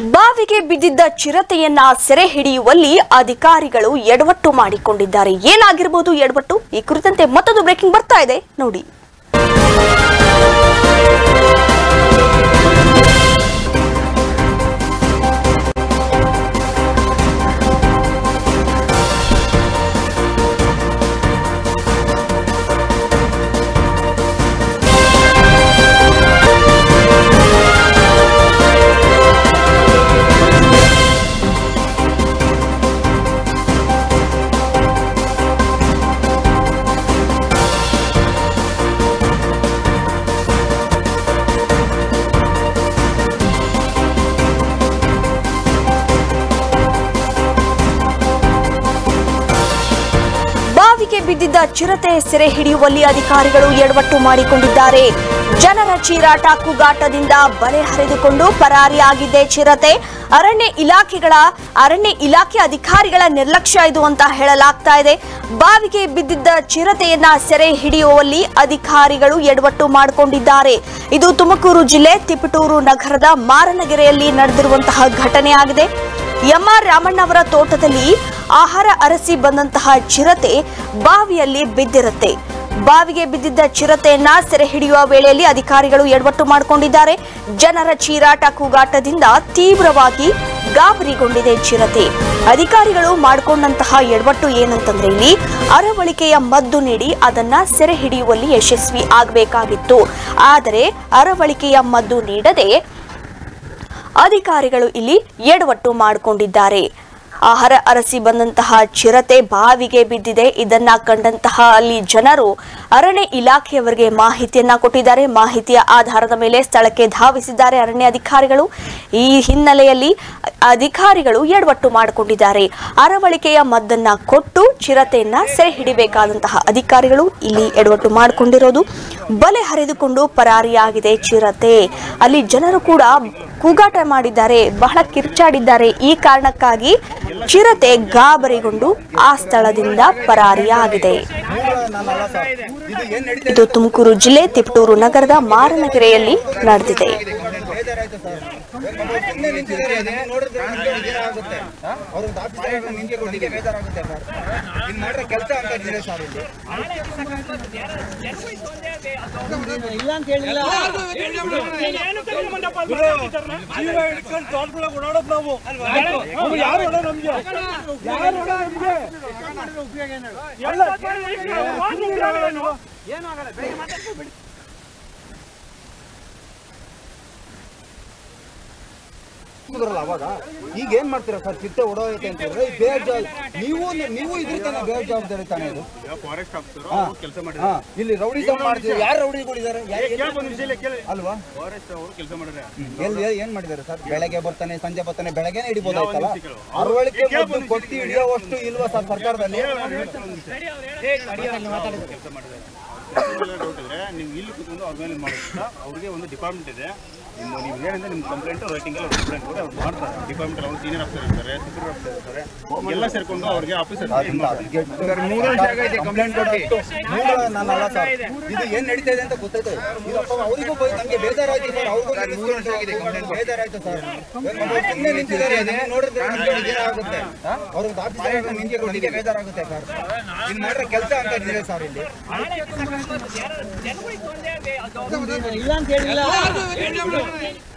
ಬಾವಿಗೆ ಬಿದ್ದಿದ್ದ ಚಿರತೆಯನ್ನ ಸೆರೆ ಹಿಡಿಯುವಲ್ಲಿ ಅಧಿಕಾರಿಗಳು ಎಡವಟ್ಟು ಮಾಡಿಕೊಂಡಿದ್ದಾರೆ ಏನಾಗಿರಬಹುದು ಎಡವಟ್ಟು ಈ ಕುರಿತಂತೆ ಮತ್ತೊಂದು ಬ್ರೇಕಿಂಗ್ ಬರ್ತಾ ಇದೆ ನೋಡಿ ಬಾವಿಗೆ ಬಿದ್ದಿದ್ದ ಚಿರತೆ ಸೆರೆ ಹಿಡಿಯುವಲ್ಲಿ ಅಧಿಕಾರಿಗಳು ಎಡವಟ್ಟು ಮಾಡಿಕೊಂಡಿದ್ದಾರೆ ಜನರ ಚೀರಾಟ ಕೂಗಾಟದಿಂದ ಬಲೆ ಹರಿದುಕೊಂಡು ಪರಾರಿಯಾಗಿದ್ದೆ ಚಿರತೆ ಅರಣ್ಯ ಇಲಾಖೆಗಳ ಅರಣ್ಯ ಇಲಾಖೆ ಅಧಿಕಾರಿಗಳ ನಿರ್ಲಕ್ಷ್ಯ ಇದು ಅಂತ ಹೇಳಲಾಗ್ತಾ ಇದೆ ಬಾವಿಗೆ ಬಿದ್ದಿದ್ದ ಚಿರತೆಯನ್ನ ಸೆರೆ ಹಿಡಿಯುವಲ್ಲಿ ಅಧಿಕಾರಿಗಳು ಎಡವಟ್ಟು ಮಾಡಿಕೊಂಡಿದ್ದಾರೆ ಇದು ತುಮಕೂರು ಜಿಲ್ಲೆ ತಿಪಟೂರು ನಗರದ ಮಾರನಗೆರೆಯಲ್ಲಿ ನಡೆದಿರುವಂತಹ ಘಟನೆಯಾಗಿದೆ ಎಂಆರ್ ರಾಮಣ್ಣವರ ತೋಟದಲ್ಲಿ ಆಹಾರ ಅರಸಿ ಬಂದಂತಹ ಚಿರತೆ ಬಾವಿಯಲ್ಲಿ ಬಿದ್ದಿರುತ್ತೆ ಬಾವಿಗೆ ಬಿದ್ದಿದ್ದ ಚಿರತೆಯನ್ನ ಸೆರೆ ಹಿಡಿಯುವ ವೇಳೆಯಲ್ಲಿ ಅಧಿಕಾರಿಗಳು ಎಡವಟ್ಟು ಮಾಡಿಕೊಂಡಿದ್ದಾರೆ ಜನರ ಚೀರಾಟ ಕೂಗಾಟದಿಂದ ತೀವ್ರವಾಗಿ ಗಾಬರಿಗೊಂಡಿದೆ ಚಿರತೆ ಅಧಿಕಾರಿಗಳು ಮಾಡಿಕೊಂಡಂತಹ ಎಡವಟ್ಟು ಏನಂತಂದ್ರೆ ಇಲ್ಲಿ ಅರವಳಿಕೆಯ ಮದ್ದು ನೀಡಿ ಅದನ್ನ ಸೆರೆ ಹಿಡಿಯುವಲ್ಲಿ ಯಶಸ್ವಿ ಆಗಬೇಕಾಗಿತ್ತು ಆದರೆ ಅರವಳಿಕೆಯ ಮದ್ದು ನೀಡದೆ ಅಧಿಕಾರಿಗಳು ಇಲ್ಲಿ ಎಡವಟ್ಟು ಮಾಡಿಕೊಂಡಿದ್ದಾರೆ ಆಹಾರ ಅರಸಿ ಬಂದಂತಹ ಚಿರತೆ ಬಾವಿಗೆ ಬಿದ್ದಿದೆ ಇದನ್ನ ಕಂಡಂತಹ ಅಲ್ಲಿ ಜನರು ಅರಣ್ಯ ಇಲಾಖೆಯವರಿಗೆ ಮಾಹಿತಿಯನ್ನ ಕೊಟ್ಟಿದ್ದಾರೆ ಮಾಹಿತಿಯ ಆಧಾರದ ಮೇಲೆ ಸ್ಥಳಕ್ಕೆ ಧಾವಿಸಿದ್ದಾರೆ ಅರಣ್ಯ ಅಧಿಕಾರಿಗಳು ಈ ಹಿನ್ನೆಲೆಯಲ್ಲಿ ಅಧಿಕಾರಿಗಳು ಎಡವಟ್ಟು ಮಾಡಿಕೊಂಡಿದ್ದಾರೆ ಅರವಳಿಕೆಯ ಮದ್ದನ್ನ ಕೊಟ್ಟು ಚಿರತೆಯನ್ನ ಸೆರೆ ಹಿಡಿಬೇಕಾದಂತಹ ಅಧಿಕಾರಿಗಳು ಇಲ್ಲಿ ಎಡವಟ್ಟು ಮಾಡಿಕೊಂಡಿರೋದು ಬಲೆ ಹರಿದುಕೊಂಡು ಪರಾರಿಯಾಗಿದೆ ಚಿರತೆ ಅಲ್ಲಿ ಜನರು ಕೂಡ ಕೂಗಾಟ ಮಾಡಿದ್ದಾರೆ ಬಹಳ ಕಿರ್ಚಾಡಿದ್ದಾರೆ ಈ ಕಾರಣಕ್ಕಾಗಿ ಚಿರತೆ ಗಾಬರಿಗೊಂಡು ಆ ಸ್ಥಳದಿಂದ ಪರಾರಿಯಾಗಿದೆ ಇದು ತುಮಕೂರು ಜಿಲ್ಲೆ ತಿಪಟೂರು ನಗರದ ಮಾರನಗೆರೆಯಲ್ಲಿ ನಡೆದಿದೆ ಬೇಜಾರಾಯ್ತು ಸರ್ ಸುಮ್ಮನೆ ನಿಂತಿದ್ದಾರೆ ಅದನ್ನ ನೋಡಿದ್ರೆ ನಮ್ಗೆ ಬೇಜಾರಾಗುತ್ತೆ ಅವ್ರಿಗೆ ಆಫೀಸರ್ ನಿಂಗೆ ಕೊಟ್ಟಿಗೆ ಬೇಜಾರಾಗುತ್ತೆ ಸರ್ ಇನ್ನು ಮಾಡ್ರೆ ಕೆಲಸ ಅಂತ ಇದ್ದೀರಿ ಸರ್ ಇಲ್ಲಿ ಜೀವ ಹಿಡ್ಕೊಂಡು ತೋಟದೊಳಗೆ ಓಡಾಡೋದು ನಾವು ಅವ್ರು ಯಾರು ಹೊಡ ನಮ್ಗೆ ಯಾರು ಹೊಡ ನಮ್ಗೆ ಎಲ್ಲ ಕುದ್ರಲ್ಲ ಅವಾಗ ಈಗ ಏನ್ ಮಾಡ್ತೀರಾ ಸರ್ ಚಿಟ್ಟೆ ಓಡೋಯ್ತೆ ಅಂತ ಹೇಳಿದ್ರೆ ಈ ಬೇಜ ನೀವು ನೀವು ಇದ್ರ ತಾನೆ ಬೇಜವಾಬ್ದಾರಿ ತಾನೆ ಇದು ಫಾರೆಸ್ಟ್ ಆಫೀಸರ್ ಹಾ. ಕೆಲಸ ಮಾಡಿ ಹಾ ಇಲ್ಲಿ ರೌಡಿಸಮ್ ಮಾಡ್ತೀವಿ ಯಾರು ರೌಡಿಗಳಿದ್ದಾರೆ ಅಲ್ವಾ ಫಾರೆಸ್ಟ್ ಅವರು ಕೆಲಸ ಮಾಡಿದ್ರೆ ಎಲ್ಲಿ ಎಲ್ಲಿ ಏನ್ ಮಾಡಿದ್ದಾರೆ ಸರ್ ಬೆಳಗ್ಗೆ ಬರ್ತಾನೆ ಸಂಜೆ ಬರ್ತಾನೆ ಬೆಳಗ್ಗೆನೆ ಹಿಡಿಬೋದಾಯ್ತಲ್ಲ ಅರವಳಿಕೆ ಮದ್ದು ಕೊಟ್ಟು ಹಿಡಿಯೋವಷ್ಟು ಇಲ್ವಾ ಸರ್ ಸರ್ಕಾರದಲ್ಲಿ ಡೌಟ್ ಇದ್ರೆ ನೀವು ಇಲ್ಲಿ ಕೂತ್ಕೊಂಡು ಅವ್ರ ಮೇಲೆ ಮಾಡೋದ್ರಿಂದ ಅವ್ರಿಗೆ ಒಂದು ಡಿಪಾರ್ಟ್ಮೆಂಟ್ ಇದೆ ನಿಮ್ಮ ನೀವು ಏನಂದ್ರೆ ನಿಮ್ಮ ಕಂಪ್ಲೇಂಟ್ ರೈಟಿಂಗ್ ಎಲ್ಲ ಕಂಪ್ಲೇಂಟ್ ಕೂಡ ಅವ್ರು ಮಾಡ್ತಾರೆ ಡಿಪಾರ್ಟ್ಮೆಂಟ್ ಅವರು ಸೀನಿಯರ್ ಆಫೀಸರ್ ಇರ್ತಾರೆ ಸೂಪರ್ ಆಫೀಸರ್ ಇರ್ತಾರೆ ಎಲ್ಲ ಸೇರ್ಕೊಂಡು ಅವ್ರಿಗೆ ಆಫೀಸರ್ ಕಂಪ್ಲೇಂಟ್ ಕೊಟ್ಟು ಮೂರು ನಾನಲ್ಲ ಸರ್ ಇದು ಏನ್ ನಡೀತಾ ಇದೆ ಅಂತ ಗೊತ್ತಾಯ್ತು ಇದು ಅಪ್ಪ ಅವರಿಗೂ ಬೈ ನಮ್ಗೆ ಬೇಜಾರಾಯ್ತು ಸರ್ ಅವ್ರಿಗೂ ಬೇಜಾರಾಯ್ತು ಸರ್ ಸುಮ್ಮನೆ ನಿಂತಿದ್ದಾರೆ ಅದನ್ನ ನೋಡಿದ್ರೆ ನಮ್ಗೆ ಬೇಜಾರಾಗುತ್ತೆ ಅವ್ರಿಗೆ ಆಫೀಸರ್ ನಿಂಗೆ ಕೊಟ್ಟಿಗೆ ಬೇಜಾರಾಗುತ್ತೆ ಸರ್ ಇನ್ನು ಮಾಡ್ರೆ ಕೆಲಸ ಅಂತ ಇದ್ದೀರಿ ಸರ್ ಇಲ್ಲಿ ಇಲ್ಲ ಅಂತ ಹೇಳಿಲ್ಲ